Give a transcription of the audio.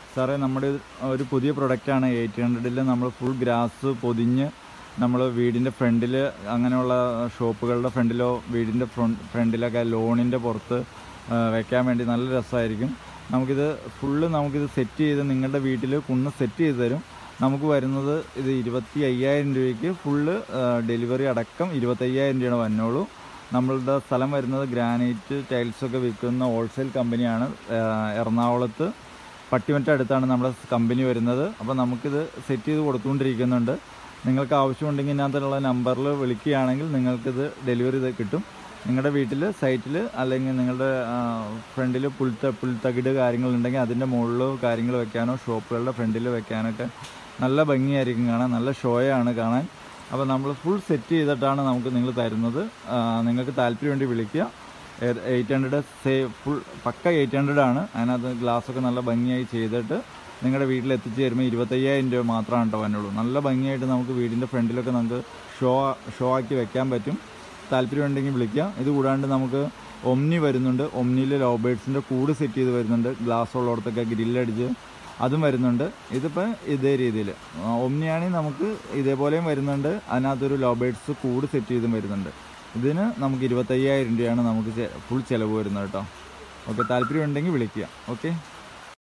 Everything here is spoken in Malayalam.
സാറേ നമ്മുടെ ഇത് ഒരു പുതിയ പ്രൊഡക്റ്റാണ് എയ്റ്റ് ഹൺഡ്രഡിൽ നമ്മൾ ഫുൾ ഗ്രാസ് പൊതിഞ്ഞ് നമ്മൾ വീടിൻ്റെ ഫ്രണ്ടിൽ അങ്ങനെയുള്ള ഷോപ്പുകളുടെ ഫ്രണ്ടിലോ വീടിൻ്റെ ഫ്രണ്ട് ഫ്രണ്ടിലൊക്കെ ലോണിൻ്റെ പുറത്ത് ആ, വെക്കാൻ വേണ്ടി നല്ല രസമായിരിക്കും നമുക്കിത് ഫുള്ള് നമുക്കിത് സെറ്റ് ചെയ്ത് നിങ്ങളുടെ വീട്ടിൽ കുന്ന് സെറ്റ് ചെയ്ത് തരും നമുക്ക് വരുന്നത് ഇത് ഇരുപത്തി അയ്യായിരം രൂപയ്ക്ക് ഫുള്ള് ഡെലിവറി അടക്കം ഇരുപത്തയ്യായിരം രൂപയാണ് വന്നോളൂ നമ്മളുടെ സ്ഥലം വരുന്നത് ഗ്രാനൈറ്റ് ടൈൽസൊക്കെ വിൽക്കുന്ന ഹോൾസെയിൽ കമ്പനിയാണ് ആ, എറണാകുളത്ത് പട്ടിമറ്റ അടുത്താണ് നമ്മുടെ കമ്പനി വരുന്നത് അപ്പോൾ നമുക്കിത് സെറ്റ് ചെയ്ത് കൊടുത്തുകൊണ്ടിരിക്കുന്നുണ്ട് നിങ്ങൾക്ക് ആവശ്യമുണ്ടെങ്കിൽ ഇതിനകത്തുള്ള നമ്പറിൽ വിളിക്കുകയാണെങ്കിൽ നിങ്ങൾക്കിത് ഡെലിവറി ചെയ്ത് കിട്ടും നിങ്ങളുടെ വീട്ടിൽ സൈറ്റിൽ അല്ലെങ്കിൽ നിങ്ങളുടെ ഫ്രണ്ടിൽ പുൽത്ത പുൽത്തകിട് കാര്യങ്ങളുണ്ടെങ്കിൽ അതിൻ്റെ മുകളിൽ കാര്യങ്ങൾ വെക്കാനോ ഷോപ്പുകളുടെ ഫ്രണ്ടിൽ വെക്കാനൊക്കെ നല്ല ഭംഗിയായിരിക്കും കാണാൻ നല്ല ഷോയാണ് കാണാൻ അപ്പോൾ നമ്മൾ ഫുൾ സെറ്റ് ചെയ്തിട്ടാണ് നമുക്ക് നിങ്ങൾ തരുന്നത് ആ, നിങ്ങൾക്ക് താല്പര്യം വേണ്ടി വിളിക്കുക എയ്റ്റ് ഹൺഡ്രഡ് സേ ഫുൾ പക്ക എയ്റ്റ് ഹൺഡ്രഡ് ആണ് അതിനകത്ത് ഗ്ലാസ്സൊക്കെ നല്ല ഭംഗിയായി ചെയ്തിട്ട് നിങ്ങളുടെ വീട്ടിൽ എത്തിച്ച് തരുമ്പോൾ ഇരുപത്തയ്യായിരം രൂപ മാത്രമാണ് കേട്ടോ വന്നുള്ളൂ നല്ല ഭംഗിയായിട്ട് നമുക്ക് വീടിൻ്റെ ഫ്രണ്ടിലൊക്കെ നമുക്ക് ഷോ ഷോ ആക്കി വെക്കാൻ പറ്റും താല്പര്യം ഉണ്ടെങ്കിൽ വിളിക്കാം ഇത് കൂടാണ്ട് നമുക്ക് ഒമ്നി വരുന്നുണ്ട് ഒമ്നിയിൽ ലോ ബേഡ്സിൻ്റെ കൂട് സെറ്റ് ചെയ്ത് വരുന്നുണ്ട് ഗ്ലാസ് ഉള്ളിടത്തൊക്കെ ഗ്രില്ലടിച്ച് അതും വരുന്നുണ്ട് ഇതിപ്പോൾ ഇതേ രീതിയിൽ ഒമ്നിയാണെങ്കിൽ നമുക്ക് ഇതേപോലെയും വരുന്നുണ്ട് അതിനകത്തൊരു ലോ ബേഡ്സ് കൂട് സെറ്റ് ചെയ്തും വരുന്നുണ്ട് ഇതിന് നമുക്ക് ഇരുപത്തയ്യായിരം രൂപയാണ് നമുക്ക് ഫുൾ ചിലവ് വരുന്നത് കേട്ടോ ഓക്കെ താല്പര്യം ഉണ്ടെങ്കിൽ വിളിക്കുക ഓക്കെ